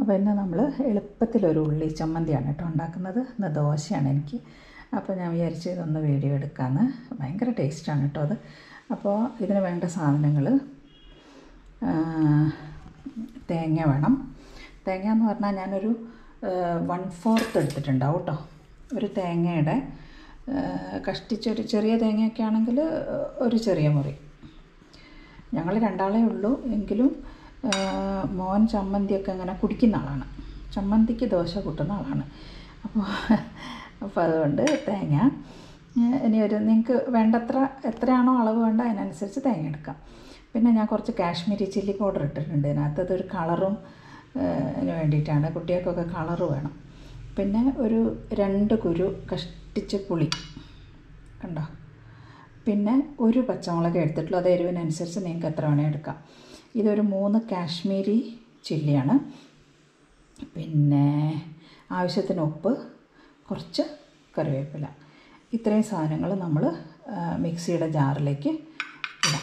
അപ്പോൾ ഇന്ന് നമ്മൾ എളുപ്പത്തിലൊരു ഉള്ളി ചമ്മന്തിയാണ് കേട്ടോ ഉണ്ടാക്കുന്നത് ഇന്ന് ദോശയാണ് എനിക്ക് അപ്പോൾ ഞാൻ വിചാരിച്ചു ഇതൊന്ന് വീഡിയോ എടുക്കാമെന്ന് ഭയങ്കര ടേസ്റ്റാണ് കേട്ടോ അത് അപ്പോൾ ഇതിന് വേണ്ട സാധനങ്ങൾ തേങ്ങ വേണം തേങ്ങ എന്ന് പറഞ്ഞാൽ ഞാനൊരു വൺ ഫോർത്ത് എടുത്തിട്ടുണ്ടാവും കേട്ടോ ഒരു തേങ്ങയുടെ കഷ്ടിച്ചൊരു ചെറിയ തേങ്ങയൊക്കെ ആണെങ്കിൽ ഒരു ചെറിയ മുറി ഞങ്ങൾ രണ്ടാളേ ഉള്ളൂ എങ്കിലും മോൻ ചമ്മന്തിയൊക്കെ അങ്ങനെ കുടിക്കുന്ന ആളാണ് ചമ്മന്തിക്ക് ദോശ കൂട്ടുന്ന ആളാണ് അപ്പോൾ അപ്പോൾ അതുകൊണ്ട് തേങ്ങ ഇനി ഒരു നിങ്ങൾക്ക് വേണ്ടത്ര എത്രയാണോ അളവ് വേണ്ട അതിനനുസരിച്ച് തേങ്ങ എടുക്കാം പിന്നെ ഞാൻ കുറച്ച് കാശ്മീരി ചില്ലി പൗഡർ ഇട്ടിട്ടുണ്ട് ഇതിനകത്ത് അതൊരു കളറും അതിന് വേണ്ടിയിട്ടാണ് കുട്ടികൾക്കൊക്കെ കളറ് വേണം പിന്നെ ഒരു രണ്ട് കുരു കഷ്ടിച്ച് പുളി കണ്ടോ പിന്നെ ഒരു പച്ചമുളക് എടുത്തിട്ടുള്ളൂ അത് എരിവിനനുസരിച്ച് നിങ്ങൾക്ക് എത്ര വേണേൽ എടുക്കാം ഇതൊരു മൂന്ന് കാശ്മീരി ചില്ലിയാണ് പിന്നെ ആവശ്യത്തിന് ഉപ്പ് കുറച്ച് കറിവേപ്പില ഇത്രയും സാധനങ്ങൾ നമ്മൾ മിക്സിയുടെ ജാറിലേക്ക് ഇടാം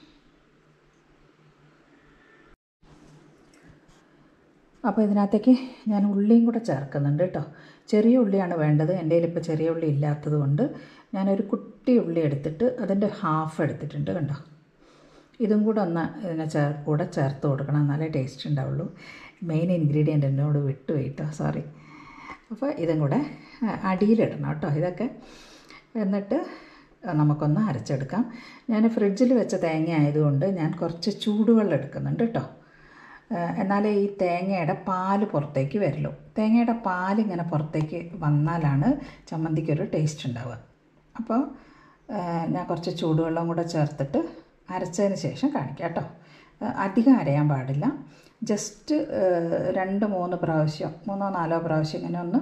അപ്പോൾ ഇതിനകത്തേക്ക് ഞാൻ ഉള്ളിയും കൂടെ ചേർക്കുന്നുണ്ട് കേട്ടോ ചെറിയ ഉള്ളിയാണ് വേണ്ടത് എൻ്റെ കയ്യിൽ ഇപ്പോൾ ചെറിയ ഉള്ളി ഇല്ലാത്തത് കൊണ്ട് ഞാനൊരു കുട്ടി ഉള്ളി എടുത്തിട്ട് അതിൻ്റെ ഹാഫ് എടുത്തിട്ടുണ്ട് കണ്ടോ ഇതും കൂടെ ഒന്ന് ഇതിനെ ചേർ കൂടെ ചേർത്ത് കൊടുക്കണം എന്നാലേ ടേസ്റ്റ് ഉണ്ടാവുള്ളൂ മെയിൻ ഇൻഗ്രീഡിയൻ്റ് എന്നോട് വിട്ടു കേട്ടോ സോറി അപ്പോൾ ഇതും കൂടെ അടിയിലിടണം കേട്ടോ ഇതൊക്കെ എന്നിട്ട് നമുക്കൊന്ന് അരച്ചെടുക്കാം ഞാൻ ഫ്രിഡ്ജിൽ വെച്ച തേങ്ങ ആയതുകൊണ്ട് ഞാൻ കുറച്ച് ചൂടുവെള്ളം എടുക്കുന്നുണ്ട് കേട്ടോ എന്നാലേ ഈ തേങ്ങയുടെ പാല് പുറത്തേക്ക് വരുള്ളൂ തേങ്ങയുടെ പാല് ഇങ്ങനെ പുറത്തേക്ക് വന്നാലാണ് ചമ്മന്തിക്കൊരു ടേസ്റ്റ് ഉണ്ടാവുക അപ്പോൾ ഞാൻ കുറച്ച് ചൂടുവെള്ളം കൂടെ ചേർത്തിട്ട് അരച്ചതിന് ശേഷം കാണിക്കാം കേട്ടോ അധികം അരയാൻ പാടില്ല ജസ്റ്റ് രണ്ട് മൂന്ന് പ്രാവശ്യം മൂന്നോ നാലോ പ്രാവശ്യം ഇങ്ങനെ ഒന്ന്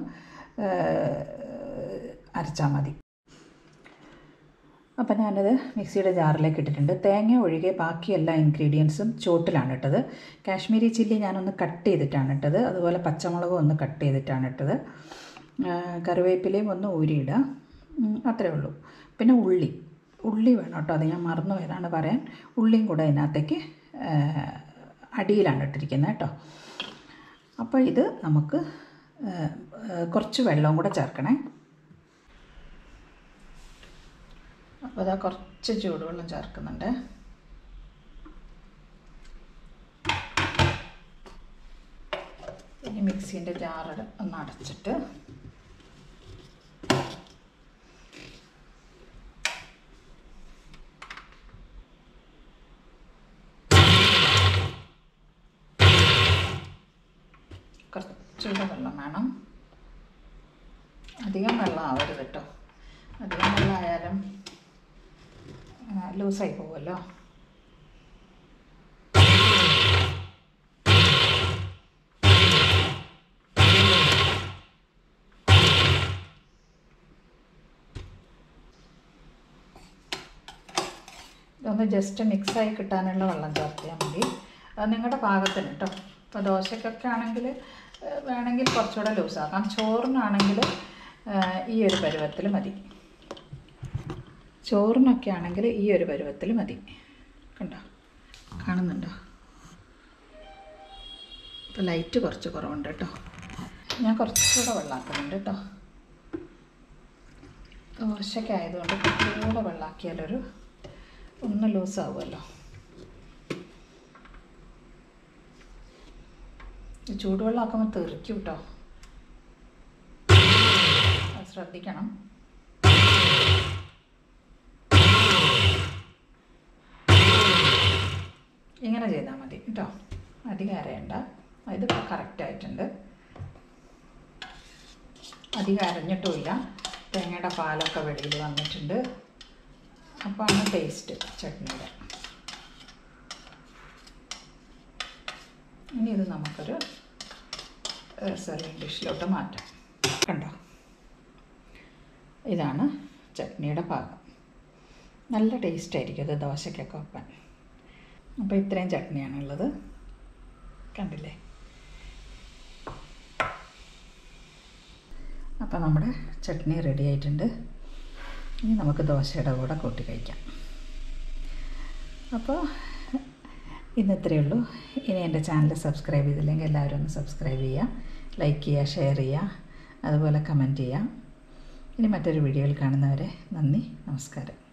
അരച്ചാൽ മതി അപ്പം ഞാനത് മിക്സിയുടെ ജാറിലേക്ക് ഇട്ടിട്ടുണ്ട് തേങ്ങ ഒഴികെ ബാക്കി എല്ലാ ഇൻഗ്രീഡിയൻസും ചോട്ടിലാണ് ഇട്ടത് കാശ്മീരി ചില്ലി ഞാനൊന്ന് കട്ട് ചെയ്തിട്ടാണ് ഇട്ടത് അതുപോലെ പച്ചമുളകും ഒന്ന് കട്ട് ചെയ്തിട്ടാണ് ഇട്ടത് കറിവേപ്പിലയും ഒന്ന് ഊരിയിടുക അത്രേ ഉള്ളൂ പിന്നെ ഉള്ളി ഉള്ളി വേണം കേട്ടോ അത് ഞാൻ മറന്നു പോയതാണ് പറയാൻ ഉള്ളിയും കൂടെ ഇതിനകത്തേക്ക് അടിയിലാണ് ഇട്ടിരിക്കുന്നത് കേട്ടോ അപ്പോൾ ഇത് നമുക്ക് കുറച്ച് വെള്ളവും കൂടെ ചേർക്കണേ അപ്പോൾ അതാ കുറച്ച് ചൂടുവെള്ളം ചേർക്കുന്നുണ്ട് ഇനി മിക്സീൻ്റെ ജാറ് ഒന്ന് അടച്ചിട്ട് കുറച്ചുകൂടെ വെള്ളം വേണം അധികം വെള്ളം ആവരുത് കേട്ടോ അധികം വെള്ളമായാലും ലൂസായി പോകുമല്ലോ ഇതൊന്ന് ജസ്റ്റ് മിക്സായി കിട്ടാനുള്ള വെള്ളം ചേർത്തിയാൽ മതി അത് നിങ്ങളുടെ പാകത്തിന് കേട്ടോ ഇപ്പോൾ ദോശക്കൊക്കെ ആണെങ്കിൽ വേണമെങ്കിൽ കുറച്ചുകൂടെ ലൂസാക്കാം ചോറിനാണെങ്കിൽ ഈ ഒരു പരുവത്തിൽ മതി ചോറിനൊക്കെ ആണെങ്കിൽ ഈ ഒരു പരുവത്തിൽ മതി കണ്ടോ കാണുന്നുണ്ടോ ഇപ്പോൾ ലൈറ്റ് കുറച്ച് കുറവുണ്ട് കേട്ടോ ഞാൻ കുറച്ചുകൂടെ വെള്ളമാക്കുന്നുണ്ട് കേട്ടോ ദോശയ്ക്കായതുകൊണ്ട് കുറച്ചുകൂടെ വെള്ളമാക്കിയാലൊരു ഒന്ന് ലൂസാവുമല്ലോ ചൂടുവെള്ളം ആക്കുമ്പോൾ തെറിക്കും കേട്ടോ അത് ശ്രദ്ധിക്കണം ഇങ്ങനെ ചെയ്താൽ മതി കേട്ടോ അധികം അരയണ്ട ഇത് കറക്റ്റായിട്ടുണ്ട് അധികം അരഞ്ഞിട്ടുമില്ല തേങ്ങയുടെ പാലൊക്കെ വെളിയിൽ വന്നിട്ടുണ്ട് അപ്പോൾ ആണ് ടേസ്റ്റ് ചട്നിയുടെ ഇനി ഇത് നമുക്കൊരു സെർവിങ് ഡിഷിലോട്ട് മാറ്റാം കണ്ടോ ഇതാണ് ചട്നിയുടെ പാകം നല്ല ടേസ്റ്റ് ആയിരിക്കും അത് ദോശയ്ക്കൊക്കെ വെക്കാൻ അപ്പോൾ ഇത്രയും ചട്നിയാണുള്ളത് കണ്ടില്ലേ അപ്പോൾ നമ്മുടെ ചട്നി റെഡി ആയിട്ടുണ്ട് ഇനി നമുക്ക് ദോശയുടെ കൂടെ കൂട്ടി കഴിക്കാം അപ്പോൾ ഇന്ന് ഇത്രയേ ഉള്ളൂ ഇനി എൻ്റെ ചാനൽ സബ്സ്ക്രൈബ് ചെയ്തില്ലെങ്കിൽ എല്ലാവരും ഒന്ന് സബ്സ്ക്രൈബ് ചെയ്യുക ലൈക്ക് ചെയ്യുക ഷെയർ ചെയ്യുക അതുപോലെ കമൻറ്റ് ചെയ്യുക ഇനി മറ്റൊരു വീഡിയോയിൽ കാണുന്നവരെ നന്ദി നമസ്കാരം